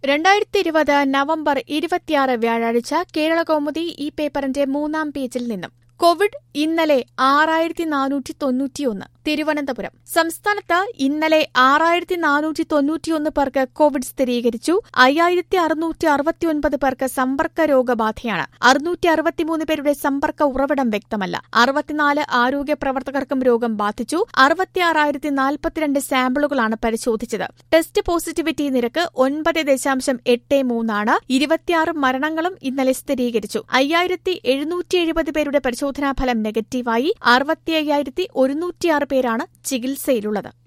രണ്ടായിരത്തി ഇരുപത് നവംബർ ഇരുപത്തിയാറ് വ്യാഴാഴ്ച കേരള കൗമുദി ഈ പേപ്പറിന്റെ മൂന്നാം പേജിൽ നിന്നും കോവിഡ് ഇന്നലെ ആറായിരത്തി നാനൂറ്റി തൊണ്ണൂറ്റിയൊന്ന് തിരുവനന്തപുരം സംസ്ഥാനത്ത് ഇന്നലെ ആറായിരത്തി നാനൂറ്റി തൊണ്ണൂറ്റിയൊന്ന് പേർക്ക് കോവിഡ് സ്ഥിരീകരിച്ചു അയ്യായിരത്തി അറുന്നൂറ്റി അറുപത്തിയൊൻപത് പേർക്ക് സമ്പർക്ക രോഗബാധയാണ് അറുന്നൂറ്റി അറുപത്തിമൂന്ന് പേരുടെ സമ്പർക്ക ഉറവിടം വ്യക്തമല്ല അറുപത്തിനാല് ആരോഗ്യ പ്രവർത്തകർക്കും രോഗം ബാധിച്ചു അറുപത്തിയാറായിരത്തി നാൽപ്പത്തിരണ്ട് സാമ്പിളുകളാണ് പരിശോധിച്ചത് ടെസ്റ്റ് പോസിറ്റിവിറ്റി നിരക്ക് ഒൻപത് ദശാംശം എട്ട് മൂന്നാണ് ഇരുപത്തിയാറ് മരണങ്ങളും ഇന്നലെ സ്ഥിരീകരിച്ചു അയ്യായിരത്തി എഴുന്നൂറ്റി എഴുപത് പേരുടെ പരിശോധനാഫലം നെഗറ്റീവായി അറുപത്തി അയ്യായിരത്തി ഒരുന്നൂറ്റിയാറ് പേരാണ് ചികിത്സയിലുള്ളത്